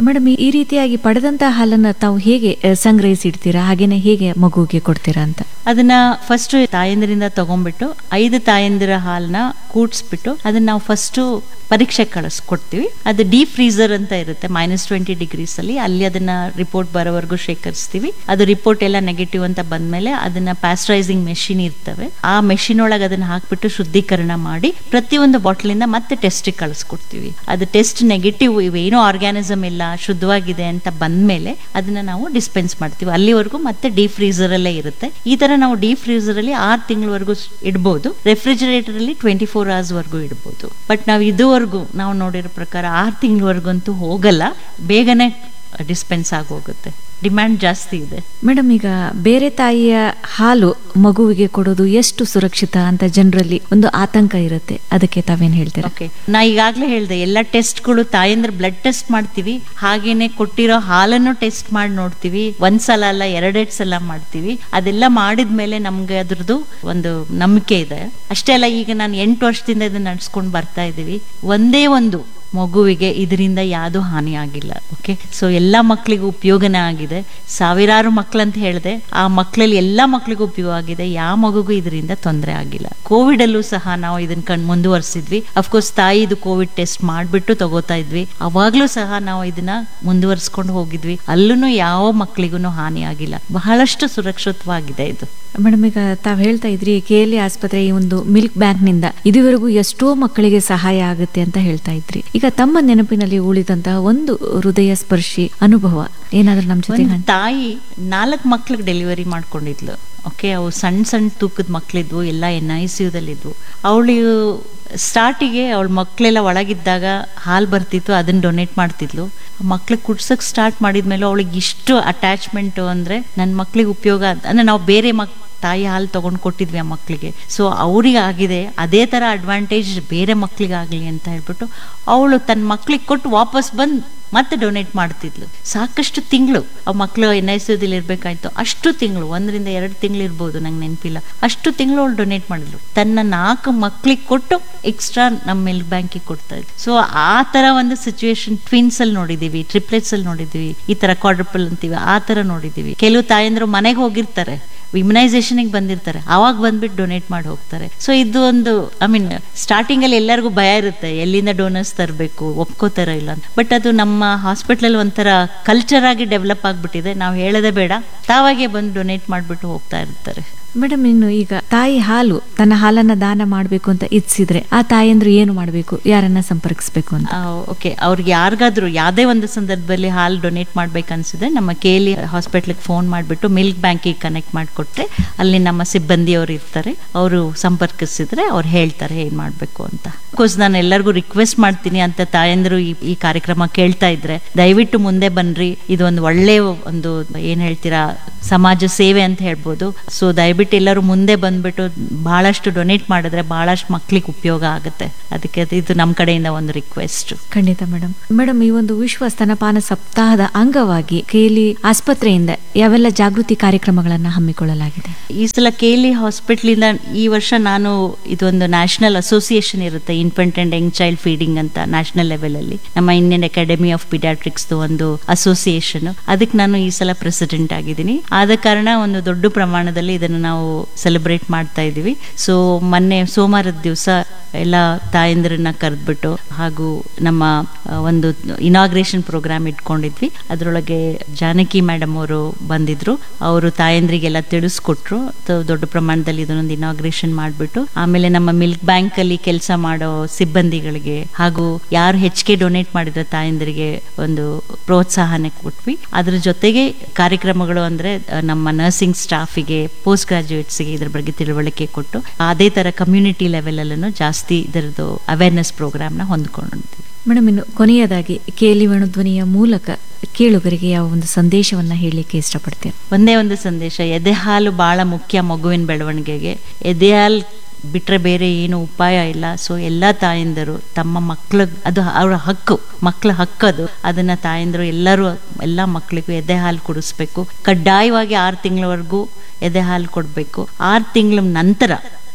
madam ಈ ರೀತಿಯಾಗಿ ಪಡೆದಂತ ಹಾಲನ್ನ ತಾವು ಹೇಗೆ ಆ, ಸಂಗ್ರಹಿಸಿಡ್ತೀರಾ ಹಾಗೇನೆ ಹೇಗೆ ಮಗುವಿಗೆ ಕೊಡ್ತೀರಾ ಅಂತ ಅದನ್ನ ಫಸ್ಟ್ ತಾಯಂದಿರಿಂದ ತಗೊಂಡ್ಬಿಟ್ಟು ಐದು ತಾಯಂದಿರ ಹಾಲನ್ನ ಕೂಡ್ಸ್ಬಿಟ್ಟು ಅದನ್ನ ನಾವು ಫಸ್ಟ್ ಪರೀಕ್ಷೆ ಕಳಿಸ್ಕೊಡ್ತೀವಿ ಅದು ಡೀಪ್ ಫ್ರೀಸರ್ ಅಂತ ಇರುತ್ತೆ ಮೈನಸ್ ಟ್ವೆಂಟಿ ಡಿಗ್ರೀಸ್ ಅಲ್ಲಿ ಅಲ್ಲಿ ಅದನ್ನ ರಿಪೋರ್ಟ್ ಬರೋವರೆಗೂ ಶೇಖರಿಸ್ತೀವಿ ಅದು ರಿಪೋರ್ಟ್ ಎಲ್ಲ ನೆಗೆಟಿವ್ ಅಂತ ಬಂದ್ಮೇಲೆ ಅದನ್ನ ಪ್ಯಾಸ್ಟ್ರೈಸಿಂಗ್ ಮೆಷಿನ್ ಇರ್ತವೆ ಆ ಮೆಷಿನ್ ಒಳಗೆ ಅದನ್ನ ಹಾಕ್ಬಿಟ್ಟು ಶುದ್ಧೀಕರಣ ಮಾಡಿ ಪ್ರತಿಯೊಂದು ಬಾಟ್ಲಿಂದ ಮತ್ತೆ ಟೆಸ್ಟ್ ಕಳಿಸ್ಕೊಡ್ತೀವಿ ಅದು ಟೆಸ್ಟ್ ನೆಗೆಟಿವ್ ಇವೇನೋ ಆರ್ಗ್ಯಾನಿಸಮ್ ಇಲ್ಲ ಶುದ್ಧವಾಗಿದೆ ಅಂತ ಬಂದ್ಮೇಲೆ ಅದನ್ನ ನಾವು ಡಿಸ್ಪೆನ್ಸ್ ಮಾಡ್ತೀವಿ ಅಲ್ಲಿವರೆಗೂ ಮತ್ತೆ ಡೀಪ್ ಫ್ರೀಸರ್ ಅಲ್ಲೇ ಇರುತ್ತೆ ಈ ತರ ನಾವು ಡೀಪ್ ಫ್ರೀಸರ್ ಅಲ್ಲಿ ಆರು ತಿಂಗಳವರೆಗೂ ಇಡ್ಬೋದು ರೆಫ್ರಿಜರೇಟರ್ ಅಲ್ಲಿ ಟ್ವೆಂಟಿ ಫೋರ್ ಅವರ್ಸ್ ವರೆಗೂ ಇಡ್ಬೋದು ಬಟ್ ನಾವು ಇದುವರೆಗೂ ನಾವು ನೋಡಿರೋ ಪ್ರಕಾರ ಆರು ತಿಂಗಳವರೆಗಂತೂ ಹೋಗಲ್ಲ ಬೇಗನೆ ಡಿಸ್ಪೆನ್ಸ್ ಆಗೋಗುತ್ತೆ ಡಿಮ್ಯಾಂಡ್ ಜಾಸ್ತಿ ಇದೆ ಮೇಡಮ್ ಈಗ ಬೇರೆ ತಾಯಿಯ ಹಾಲು ಮಗುವಿಗೆ ಕೊಡೋದು ಎಷ್ಟು ಸುರಕ್ಷಿತ ಅಂತ ಜನರಲ್ಲಿ ಒಂದು ಆತಂಕ ಇರುತ್ತೆ ಅದಕ್ಕೆ ತಾವೇನ್ ಹೇಳ್ತೀರಾ ಓಕೆ ನಾ ಈಗಾಗಲೇ ಹೇಳಿದೆ ಎಲ್ಲ ಟೆಸ್ಟ್ಗಳು ತಾಯಂದ್ರ ಬ್ಲಡ್ ಟೆಸ್ಟ್ ಮಾಡ್ತೀವಿ ಹಾಗೇನೆ ಕೊಟ್ಟಿರೋ ಹಾಲನ್ನು ಟೆಸ್ಟ್ ಮಾಡಿ ನೋಡ್ತೀವಿ ಒಂದ್ ಸಲ ಅಲ್ಲ ಎರಡೆರಡು ಸಲ ಮಾಡ್ತೀವಿ ಅದೆಲ್ಲ ಮಾಡಿದ್ಮೇಲೆ ನಮ್ಗೆ ಅದ್ರದ್ದು ಒಂದು ನಂಬಿಕೆ ಇದೆ ಅಷ್ಟೇ ಅಲ್ಲ ಈಗ ನಾನು ಎಂಟು ವರ್ಷದಿಂದ ಇದನ್ನ ನಡ್ಸ್ಕೊಂಡು ಬರ್ತಾ ಇದ್ದೀವಿ ಒಂದೇ ಒಂದು ಮಗುವಿಗೆ ಇದರಿಂದ ಯಾವುದು ಹಾನಿ ಆಗಿಲ್ಲ ಓಕೆ ಸೊ ಎಲ್ಲ ಮಕ್ಕಳಿಗೂ ಉಪಯೋಗನೇ ಆಗಿದೆ ಸಾವಿರಾರು ಮಕ್ಕಳಂತ ಹೇಳಿದೆ ಆ ಮಕ್ಕಳಲ್ಲಿ ಎಲ್ಲ ಮಕ್ಕಳಿಗೂ ಉಪಯೋಗ ಆಗಿದೆ ಯಾವ ಮಗುಗೂ ಇದರಿಂದ ತೊಂದರೆ ಆಗಿಲ್ಲ ಕೋವಿಡ್ ಅಲ್ಲೂ ಸಹ ನಾವು ಇದನ್ನ ಕಣ್ ಮುಂದುವರಿಸಿದ್ವಿ ಅಫ್ಕೋರ್ಸ್ ತಾಯಿ ಇದು ಕೋವಿಡ್ ಟೆಸ್ಟ್ ಮಾಡ್ಬಿಟ್ಟು ತಗೋತಾ ಇದ್ವಿ ಅವಾಗ್ಲೂ ಸಹ ನಾವು ಇದನ್ನ ಮುಂದುವರಿಸ್ಕೊಂಡು ಹೋಗಿದ್ವಿ ಅಲ್ಲೂ ಯಾವ ಮಕ್ಕಳಿಗೂ ಹಾನಿ ಆಗಿಲ್ಲ ಬಹಳಷ್ಟು ಸುರಕ್ಷಿತವಾಗಿದೆ ಇದು ಮೇಡಮ್ ಈಗ ತಾವ್ ಹೇಳ್ತಾ ಇದ್ರಿ ಕೆ ಎಲ್ ಆಸ್ಪತ್ರೆ ಈ ಒಂದು ಮಿಲ್ಕ್ ಬ್ಯಾಂಕ್ ನಿಂದ ಇದುವರೆಗೂ ಎಷ್ಟೋ ಮಕ್ಕಳಿಗೆ ಸಹಾಯ ಆಗುತ್ತೆ ಅಂತ ಹೇಳ್ತಾ ಇದ್ರಿ ಈಗ ತಮ್ಮ ನೆನಪಿನಲ್ಲಿ ಉಳಿದಂತಹ ಒಂದು ಹೃದಯ ಸ್ಪರ್ಶಿ ಅನುಭವ ಏನಾದ್ರೂ ನಮ್ ಜೊತೆ ಒಂದು ತಾಯಿ ನಾಲ್ಕು ಮಕ್ಳಿಗೆ ಡೆಲಿವರಿ ಮಾಡ್ಕೊಂಡಿದ್ಲು ಓಕೆ ಅವು ಸಣ್ಣ ಸಣ್ಣ ತೂಕದ ಮಕ್ಳಿದ್ವು ಎಲ್ಲ ಎನ್ ಐ ಸಿ ಯುದಲ್ಲಿದ್ವು ಅವಳು ಸ್ಟಾರ್ಟಿಗೆ ಅವಳ ಮಕ್ಕಳೆಲ್ಲ ಒಳಗಿದ್ದಾಗ ಹಾಲು ಬರ್ತಿತ್ತು ಅದನ್ನ ಡೊನೇಟ್ ಮಾಡ್ತಿದ್ಲು ಮಕ್ಳಿಗೆ ಕುಡ್ಸಕ್ ಸ್ಟಾರ್ಟ್ ಮಾಡಿದ್ಮೇಲೆ ಅವಳಿಗೆ ಇಷ್ಟು ಅಟ್ಯಾಚ್ಮೆಂಟು ಅಂದ್ರೆ ನನ್ನ ಮಕ್ಳಿಗೆ ಉಪಯೋಗ ಅಂತ- ಅಂದ್ರೆ ನಾವು ಬೇರೆ ಮಕ್ ತಾಯಿ ಹಾಲು ತಗೊಂಡು ಕೊಟ್ಟಿದ್ವಿ ಆ ಮಕ್ಕಳಿಗೆ ಸೊ ಅವ್ರಿಗೆ ಆಗಿದೆ ಅದೇ ಥರ ಅಡ್ವಾಂಟೇಜ್ ಬೇರೆ ಮಕ್ಳಿಗಾಗಲಿ ಅಂತ ಹೇಳ್ಬಿಟ್ಟು ಅವಳು ತನ್ನ ಮಕ್ಳಿಗೆ ಕೊಟ್ಟು ವಾಪಸ್ ಬಂದು ಮತ್ತೆ ಡೊನೇಟ್ ಮಾಡ್ತಿದ್ಲು ಸಾಕಷ್ಟು ತಿಂಗಳು ಆ ಮಕ್ಕಳು ಎನ್ ಐ ಸಿ ಇರ್ಬೇಕಾಯ್ತು ಅಷ್ಟು ತಿಂಗಳು ಒಂದರಿಂದ ಎರಡು ತಿಂಗಳು ಇರ್ಬೋದು ನಂಗೆ ನೆನಪಿಲ್ಲ ಅಷ್ಟು ತಿಂಗಳು ಅವಳು ಡೊನೇಟ್ ಮಾಡಿದ್ಲು ತನ್ನ ನಾಲ್ಕು ಮಕ್ಳಿಗೆ ಕೊಟ್ಟು ಎಕ್ಸ್ಟ್ರಾ ನಮ್ಮ ಮಿಲ್ಕ್ ಬ್ಯಾಂಕಿಗೆ ಕೊಡ್ತಾ ಇದ್ಲು ಸೊ ಆ ತರ ಒಂದು ಸಿಚುವೇಶನ್ ಟ್ವಿನ್ಸ್ ಅಲ್ಲಿ ನೋಡಿದೀವಿ ಟ್ರಿಪ್ಲೆಟ್ಸ್ ಅಲ್ಲಿ ನೋಡಿದೀವಿ ಈ ತರ ಕ್ವಾಡ್ರಪಲ್ ಅಂತೀವಿ ಆ ತರ ನೋಡಿದೀವಿ ಕೆಲವು ತಾಯಂದ್ರು ಮನೆಗೆ ಹೋಗಿರ್ತಾರೆ ವಿಮನೈಸೇಷನ್ಗೆ ಬಂದಿರ್ತಾರೆ ಅವಾಗ ಬಂದ್ಬಿಟ್ಟು ಡೊನೇಟ್ ಮಾಡಿ ಹೋಗ್ತಾರೆ ಸೊ ಇದು ಒಂದು ಐ ಮೀನ್ ಸ್ಟಾರ್ಟಿಂಗ್ ಅಲ್ಲಿ ಎಲ್ಲರಿಗೂ ಭಯ ಇರುತ್ತೆ ಎಲ್ಲಿಂದ ಡೋನರ್ಸ್ ತರಬೇಕು ಒಪ್ಕೋತಾರ ಇಲ್ಲ ಅಂತ ಬಟ್ ಅದು ನಮ್ಮ ಹಾಸ್ಪಿಟ್ಲಲ್ಲಿ ಒಂಥರ ಕಲ್ಚರ್ ಆಗಿ ಡೆವಲಪ್ ಆಗ್ಬಿಟ್ಟಿದೆ ನಾವು ಹೇಳೋದೇ ಬೇಡ ತಾವಾಗೆ ಬಂದು ಡೊನೇಟ್ ಮಾಡಿಬಿಟ್ಟು ಹೋಗ್ತಾ ಇರ್ತಾರೆ ಮೇಡಮ್ ಇನ್ನು ಈಗ ತಾಯಿ ಹಾಲು ತನ್ನ ಹಾಲನ್ನ ದಾನ ಮಾಡಬೇಕು ಅಂತ ಇಚ್ಛಿದ್ರೆ ಆ ತಾಯಂದ್ರು ಏನು ಮಾಡಬೇಕು ಯಾರನ್ನ ಸಂಪರ್ಕಿಸಬೇಕು ಅಂತ ಓಕೆ ಅವ್ರಿಗೆ ಯಾರಿಗಾದ್ರೂ ಯಾವುದೇ ಒಂದು ಸಂದರ್ಭದಲ್ಲಿ ಹಾಲು ಡೊನೇಟ್ ಮಾಡ್ಬೇಕನ್ಸಿದ್ರೆ ನಮ್ಮ ಕೆ ಎಲ್ ಹಾಸ್ಪಿಟ್ಲಿಗೆ ಫೋನ್ ಮಾಡಿಬಿಟ್ಟು ಮಿಲ್ಕ್ ಬ್ಯಾಂಕಿಗೆ ಕನೆಕ್ಟ್ ಮಾಡಿಕೊಟ್ರೆ ಅಲ್ಲಿ ನಮ್ಮ ಸಿಬ್ಬಂದಿಯವರು ಇರ್ತಾರೆ ಅವರು ಸಂಪರ್ಕಿಸಿದ್ರೆ ಅವ್ರು ಹೇಳ್ತಾರೆ ಏನು ಮಾಡಬೇಕು ಅಂತ ಕೋರ್ಸ್ ನಾನು ಎಲ್ಲರಿಗೂ ರಿಕ್ವೆಸ್ಟ್ ಮಾಡ್ತೀನಿ ಅಂತ ತಾಯಂದ್ರು ಈ ಈ ಕಾರ್ಯಕ್ರಮ ಕೇಳ್ತಾ ಇದ್ರೆ ದಯವಿಟ್ಟು ಮುಂದೆ ಬನ್ರಿ ಇದು ಒಂದು ಒಳ್ಳೆ ಒಂದು ಏನ್ ಹೇಳ್ತೀರಾ ಸಮಾಜ ಸೇವೆ ಅಂತ ಹೇಳ್ಬೋದು ಸೊ ದಯವಿಟ್ಟು ಎಲ್ಲರೂ ಮುಂದೆ ಬಂದ್ಬಿಟ್ಟು ಬಹಳಷ್ಟು ಡೊನೇಟ್ ಮಾಡಿದ್ರೆ ಬಹಳಷ್ಟು ಮಕ್ಳಿಗೆ ಉಪಯೋಗ ಆಗುತ್ತೆ ಅದಕ್ಕೆ ಅದು- ಇದು ನಮ್ಮ ಕಡೆಯಿಂದ ಒಂದು ರಿಕ್ವೆಸ್ಟ್ ಖಂಡಿತ ಮೇಡಮ್ ಮೇಡಮ್ ಈ ಒಂದು ವಿಶ್ವ ಸ್ತನಪಾನ ಸಪ್ತಾಹದ ಅಂಗವಾಗಿ ಕೇಲಿ ಆಸ್ಪತ್ರೆಯಿಂದ ಯಾವೆಲ್ಲ ಜಾಗೃತಿ ಕಾರ್ಯಕ್ರಮಗಳನ್ನ ಹಮ್ಮಿಕೊಳ್ಳಲಾಗಿದೆ ಈ ಸಲ ಕೇಲಿ ಹಾಸ್ಪಿಟ್ಲಿಂದ ಈ ವರ್ಷ ನಾನು ಇದೊಂದು ನ್ಯಾಷನಲ್ ಅಸೋಸಿಯೇಷನ್ ಇರುತ್ತೆ infant and young child feeding ಅಂತ ನ್ಯಾಷನಲ್ ಲೆವೆಲ್ ಅಲ್ಲಿ ನಮ್ಮ ಇಂಡಿಯನ್ ಅಕಾಡೆಮಿ ಆಫ್ ಪಿಡಿಯಾಟ್ರಿಕ್ಸ್ ಒಂದು ಅಸೋಸಿಯೇಷನ್ ಅದಕ್ಕೆ ನಾನು ಈ ಸಲ ಪ್ರೆಸಿಡೆಂಟ್ ಆಗಿದ್ದೀನಿ ಆದ ಕಾರಣ ಒಂದು ದೊಡ್ಡ ಪ್ರಮಾಣದಲ್ಲಿ ಇದನ್ನು ನಾವು ಸೆಲೆಬ್ರೇಟ್ ಮಾಡ್ತಾ ಇದ್ದೀವಿ ಸೊ ಮೊನ್ನೆ ಸೋಮವಾರದ ದಿವಸ ಎಲ್ಲ ತಾಯಂದ್ರನ್ನ ಕರೆದ್ಬಿಟ್ಟು ಹಾಗೂ ನಮ್ಮ ಆ, ಒಂದು ಇನಾಗ್ರೇಷನ್ ಪ್ರೋಗ್ರಾಮ್ ಇಟ್ಕೊಂಡಿದ್ವಿ ಅದರೊಳಗೆ ಜಾನಕಿ ಮೇಡಮ್ ಅವರು ಬಂದಿದ್ರು ಅವರು ತಾಯಂದ್ರಿಗೆಲ್ಲ ತಿಳಿಸ್ಕೊಟ್ರು ತ- ದೊಡ್ಡ ಪ್ರಮಾಣದಲ್ಲಿ ಇದನ್ನೊಂದು ಇನಾಗ್ರೇಷನ್ ಮಾಡಿಬಿಟ್ಟು ಆಮೇಲೆ ನಮ್ಮ ಮಿಲ್ಕ್ ಬ್ಯಾಂಕ್ ಅಲ್ಲಿ ಕೆಲಸ ಮಾಡೋ ಸಿಬ್ಬಂದಿಗಳಿಗೆ ಹಾಗೂ ಯಾರು ಹೆಚ್ಚಿಗೆ ಡೊನೇಟ್ ಮಾಡಿದ್ರೆ ತಾಯಂದ್ರಿಗೆ ಒಂದು ಪ್ರೋತ್ಸಾಹನ ಕೊಟ್ವಿ ಅದ್ರ ಜೊತೆಗೆ ಕಾರ್ಯಕ್ರಮಗಳು ಅಂದ್ರೆ ಆ, ನಮ್ಮ ನರ್ಸಿಂಗ್ ಸ್ಟಾಫಿಗೆ ಪೋಸ್ಟ್ ಗ್ರಾಜುಯೇಟ್ಸ್ಗೆ ಇದ್ರ ಬಗ್ಗೆ ತಿಳುವಳಿಕೆ ಕೊಟ್ಟು ಅದೇ ತರ ಕಮ್ಯುನಿಟಿ ಲೆವೆಲ್ ಅಲ್ಲೂ ಜಾಸ್ತಿ ಇದರದ್ದು ಅವೇರ್ನೆಸ್ ಪ್ರೋಗ್ರಾಮ್ನ ಹೊಂದ್ಕೊಂಡಿದ್ವಿ ಮೇಡಮ್ ಇನ್ನು ಕೊನೆಯದಾಗಿ ಕೇಲಿ ಧ್ವನಿಯ ಮೂಲಕ ಕೇಳುಗರಿಗೆ ಯಾವ ಒಂದು ಸಂದೇಶವನ್ನ ಹೇಳಲಿಕ್ಕೆ ಇಷ್ಟಪಡ್ತೇನೆ ಒಂದೇ ಒಂದು ಸಂದೇಶ ಎದೆ ಹಾಲು ಬಹಳ ಮುಖ್ಯ ಮಗುವಿನ ಬೆಳವಣಿಗೆಗೆ ಎದೆ ಹಾಲು ಬಿಟ್ರೆ ಬೇರೆ ಏನು ಉಪಾಯ ಇಲ್ಲ ಸೊ ಎಲ್ಲ ತಾಯಂದರು ತಮ್ಮ ಮಕ್ಳ ಅದು ಅವರ ಹಕ್ಕು ಮಕ್ಕಳ ಹಕ್ಕದು ಅದನ್ನ ತಾಯಂದರು ಎಲ್ಲರೂ ಎಲ್ಲ ಮಕ್ಕಳಿಗೂ ಎದೆ ಹಾಲು ಕುಡಿಸ್ಬೇಕು ಕಡ್ಡಾಯವಾಗಿ ಆರು ತಿಂಗಳವರೆಗೂ ಎದೆ ಹಾಲು ಕೊಡಬೇಕು ಆರು ತಿಂಗಳ ನಂತರ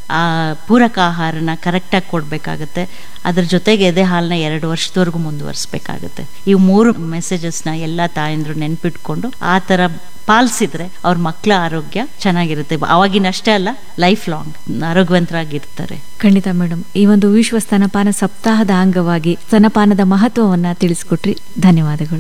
ಆ ಪೂರಕ ಆಹಾರನ ಕರೆಕ್ಟಾಗಿ ಕೊಡಬೇಕಾಗತ್ತೆ ಅದ್ರ ಜೊತೆಗೆ ಎದೆ ಹಾಲನ್ನ ಎರಡು ವರ್ಷದವರೆಗೂ ಮುಂದುವರಿಸ್ಬೇಕಾಗತ್ತೆ ಈ ಮೂರು ಮೆಸೇಜಸ್ನ ಎಲ್ಲ ತಾಯಂದ್ರು ನೆನ್ಪಿಟ್ಕೊಂಡು ಆ ಥರ ಪಾಲಿಸಿದ್ರೆ ಅವ್ರ ಮಕ್ಕಳ ಆರೋಗ್ಯ ಚೆನ್ನಾಗಿರುತ್ತೆ ಅವಾಗಿನಷ್ಟೇ ಅಲ್ಲ ಲೈಫ್ ಲಾಂಗ್ ಆರೋಗ್ಯವಂತರಾಗಿರ್ತಾರೆ ಖಂಡಿತ ಮೇಡಮ್ ಈ ಒಂದು ವಿಶ್ವ ಸ್ತನಪಾನ ಸಪ್ತಾಹದ ಅಂಗವಾಗಿ ಸ್ತನಪಾನದ ಮಹತ್ವವನ್ನ ತಿಳಿಸ್ಕೊಟ್ರಿ ಧನ್ಯವಾದಗಳು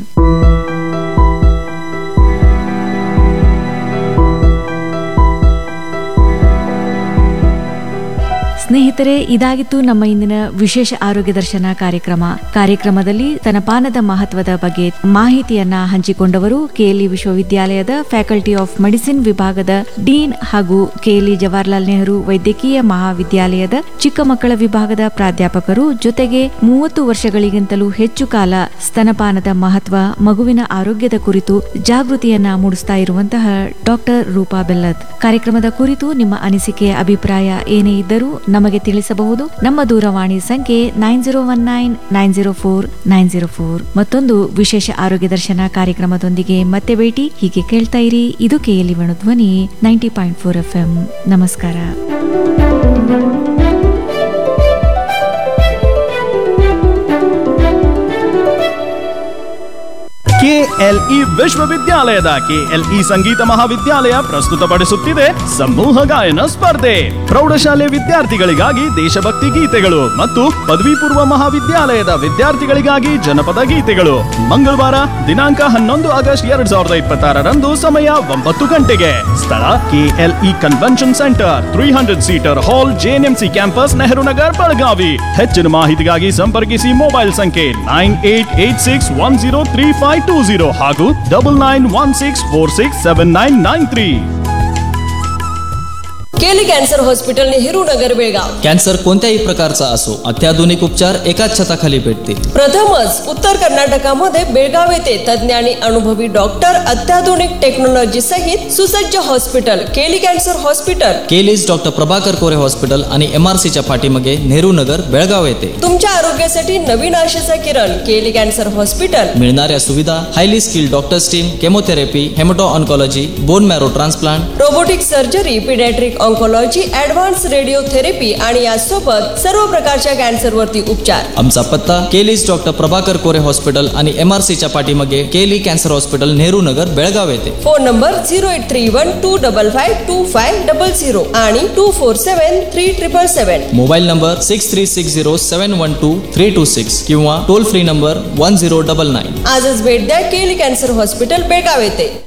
ಸ್ನೇಹಿತರೆ ಇದಾಗಿತ್ತು ನಮ್ಮ ಇಂದಿನ ವಿಶೇಷ ಆರೋಗ್ಯ ದರ್ಶನ ಕಾರ್ಯಕ್ರಮ ಕಾರ್ಯಕ್ರಮದಲ್ಲಿ ಸ್ತನಪಾನದ ಮಹತ್ವದ ಬಗ್ಗೆ ಮಾಹಿತಿಯನ್ನ ಹಂಚಿಕೊಂಡವರು ಕೆಎಲ್ಇ ವಿಶ್ವವಿದ್ಯಾಲಯದ ಫ್ಯಾಕಲ್ಟಿ ಆಫ್ ಮೆಡಿಸಿನ್ ವಿಭಾಗದ ಡೀನ್ ಹಾಗೂ ಕೆಎಲ್ಇ ಜವಾಹರ್ಲಾಲ್ ನೆಹರು ವೈದ್ಯಕೀಯ ಮಹಾವಿದ್ಯಾಲಯದ ಚಿಕ್ಕ ಮಕ್ಕಳ ವಿಭಾಗದ ಪ್ರಾಧ್ಯಾಪಕರು ಜೊತೆಗೆ ಮೂವತ್ತು ವರ್ಷಗಳಿಗಿಂತಲೂ ಹೆಚ್ಚು ಕಾಲ ಸ್ತನಪಾನದ ಮಹತ್ವ ಮಗುವಿನ ಆರೋಗ್ಯದ ಕುರಿತು ಜಾಗೃತಿಯನ್ನ ಮೂಡಿಸ್ತಾ ಇರುವಂತಹ ಡಾಕ್ಟರ್ ರೂಪಾ ಬೆಲ್ಲದ್ ಕಾರ್ಯಕ್ರಮದ ಕುರಿತು ನಿಮ್ಮ ಅನಿಸಿಕೆ ಅಭಿಪ್ರಾಯ ಏನೇ ಇದ್ದರೂ ನಮಗೆ ತಿಳಿಸಬಹುದು ನಮ್ಮ ದೂರವಾಣಿ ಸಂಖ್ಯೆ nine zero one nine nine zero four nine zero four ಮತ್ತೊಂದು ವಿಶೇಷ ಆರೋಗ್ಯ ದರ್ಶನ ಕಾರ್ಯಕ್ರಮದೊಂದಿಗೆ ಮತ್ತೆ ಭೇಟಿ ಹೀಗೆ ಕೇಳ್ತಾ ಇರಿ ಇದು KLE Dhwani ninety point four F M ನಮಸ್ಕಾರ ಕೆಎಲ್ಇ ವಿಶ್ವವಿದ್ಯಾಲಯದ ಕೆಎಲ್ಇ ಸಂಗೀತ ಮಹಾವಿದ್ಯಾಲಯ ಪ್ರಸ್ತುತಪಡಿಸುತ್ತಿದೆ ಸಮೂಹ ಗಾಯನ ಸ್ಪರ್ಧೆ ಪ್ರೌಢಶಾಲೆ ವಿದ್ಯಾರ್ಥಿಗಳಿಗಾಗಿ ದೇಶಭಕ್ತಿ ಗೀತೆಗಳು ಮತ್ತು ಪದವಿ ಪೂರ್ವ ಮಹಾವಿದ್ಯಾಲಯದ ವಿದ್ಯಾರ್ಥಿಗಳಿಗಾಗಿ ಜನಪದ ಗೀತೆಗಳು ಮಂಗಳವಾರ ದಿನಾಂಕ ಹನ್ನೊಂದು ಆಗಸ್ಟ್ ಎರಡ್ ಸಾವಿರದ ಇಪ್ಪತ್ತಾರರಂದು ಸಮಯ ಒಂಬತ್ತು ಗಂಟೆಗೆ ಸ್ಥಳ KLE convention centre three hundred seater hall JNMC campus Nehru Nagar Belagavi ಹೆಚ್ಚಿನ ಮಾಹಿತಿಗಾಗಿ ಸಂಪರ್ಕಿಸಿ ಮೊಬೈಲ್ ಸಂಖ್ಯೆ nine eight eight six one zero three five two zero ಹಾಗೂ double nine one six four six seven nine nine three KLE cancer hospital Nehru Nagar Belgaum cancer कोणत्याही प्रकारचा असो अत्याधुनिक उपचार एकाच छताखाली भेटतील प्रथमच उत्तर कर्नाटकामध्ये बेळगाव येथे तज्ज्ञ आणि अनुभवी डॉक्टर अत्याधुनिक टेक्नॉलॉजी सहित सुसज्ज hospital KLE cancer hospital KLE's doctor Prabhakar Kore hospital आणि एम आर सीच्या पाठीमागे नेहरू नगर बेळगाव येथे तुमच्या आरोग्यासाठी नवीन आशेचा किरण केली कॅन्सर हॉस्पिटल मिळणाऱ्या सुविधा highly skilled doctors team chemotherapy haemato oncology bone marrow transplant robotic surgery paediatric oncology advance radiotherapy आणि यासोबत सर्व प्रकारच्या कॅन्सरवरती उपचार आमचा पत्ता केलीज डॉक्टर प्रभाकर कोरे हॉस्पिटल आणि एम आर सीच्या पाठीमागे KLE cancer hospital Nehru Nagar Belgaum येथे phone number zero eight three one two double five two five double zero आणि two four seven three triple seven mobile number six three six zero seven one two three two six किंवा toll free number one zero double nine आजच भेट द्या केली cancer hospital Belgaum येथे